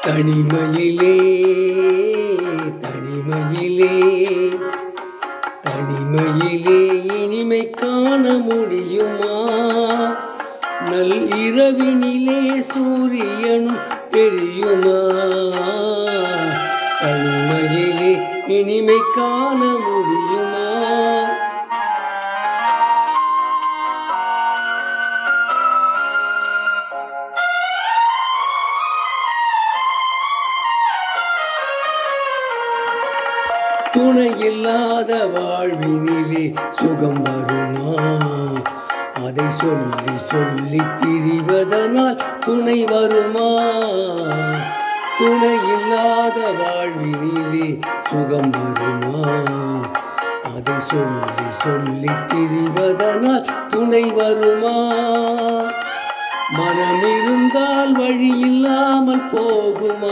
தனிமையிலே தனிமையிலே தனிமையிலே இனிமை காண முடியுமா நல் இரவினிலே சூரியனும் தெரியுமா தனிமையிலே இனிமை காண முடியுமா துணை இல்லாத வாழ்வினிலே சுகம் வருமா அதை சொல்லி சொல்லி திரிவதனால் துணை வருமா துணை இல்லாத வாழ்வினிலே சுகம் வருமா அதை சொல்லி சொல்லி திரிவதனால் துணை வருமா மனம் இருந்தால் வழி இல்லாமல் போகுமா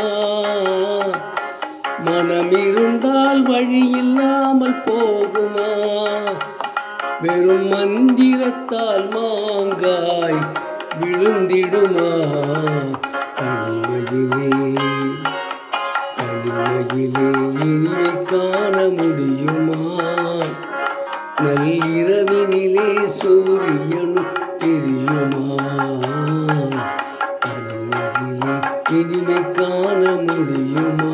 மனம் இருந்தால் வழி இல்லாமல் போகுமா வெறும் மந்திரத்தால் மாங்காய் விழுந்திடுமா தனிமையிலே தனிமையிலே இனிமை காண முடியுமா நள்ளிரவினிலே சூரியனும் தெரியுமா தனிமையிலே இனிமை காண முடியுமா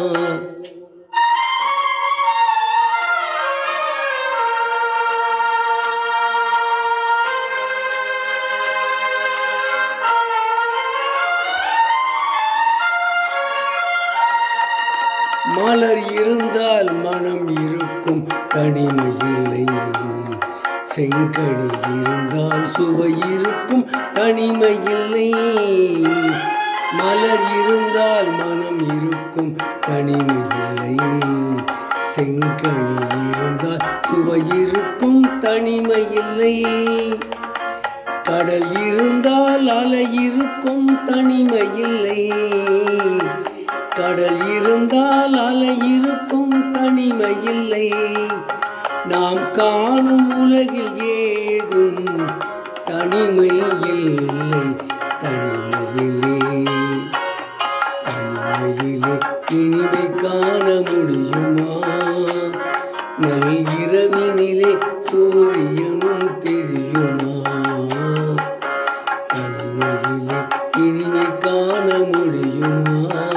மலர் இருந்தால் மனம் இருக்கும் தனிமை இல்லை செங்கனி இருந்தால் சுவை இருக்கும் தனிமை இல்லை மலர் இருந்தால் மனம் இருக்கும் தனிமை இல்லை செங்கனி இருந்தால் சுவை இருக்கும் தனிமை இல்லை கடல் இருந்தால் அலை இருக்கும் தனிமை இல்லை கடல் இருந்தால் அலை இருக்கும் தனிமை இல்லை நாம் காணும் உலகில் ஏதும் தனிமை இல்லை தனிமையிலே தனிமையிலே இனிமை காண முடியுமா நல் இரவினிலே சூரியனும் தெரியுமா தனிமையிலே இனிமை காண முடியுமா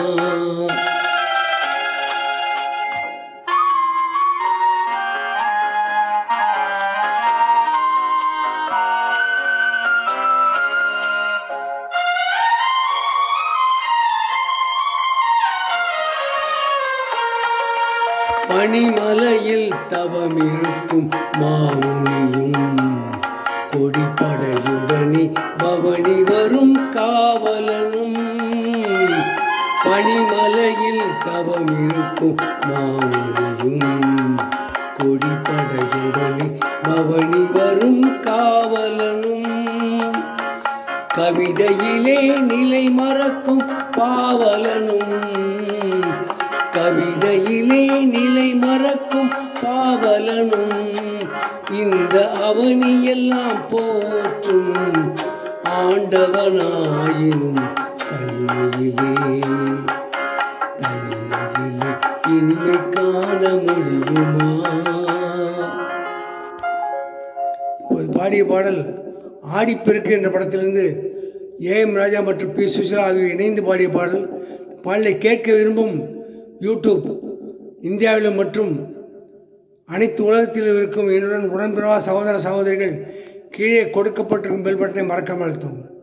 பனிமலையில் தவம் இருக்கும் மாமுனியும் கொடிப்படையுடனே பவனி வரும் காவலனும் பனிமலையில் தவம் இருக்கும் மாமுனியும் கொடிப்படையுடனே பவனி வரும் காவலனும் கவிதையிலே நிலை மறக்கும் பாவலனும் கவிதையிலே நிலை மறக்கும் பாவலனும் இந்த அவனியெல்லாம் போற்றும் ஆண்டவனாயினும் தனிமையிலே தனிமையிலே இனிமை காண முடியுமா இப்போது பாடிய பாடல் ஆடிப்பெருக்கு என்ற படத்திலிருந்து ஏ எம் ராஜா மற்றும் பி சுஷிலா ஆகியோர் இணைந்து பாடிய பாடல் பாடலை கேட்க விரும்பும் யூடியூப் இந்தியாவில் மற்றும் அனைத்து உலகத்தில் இருக்கும் என்னுடன் உடன்பிறவா சகோதர சகோதரிகள் கீழே கொடுக்கப்பட்டிருக்கும் பெல் பட்டனை மறக்காமல் அழுத்தவும்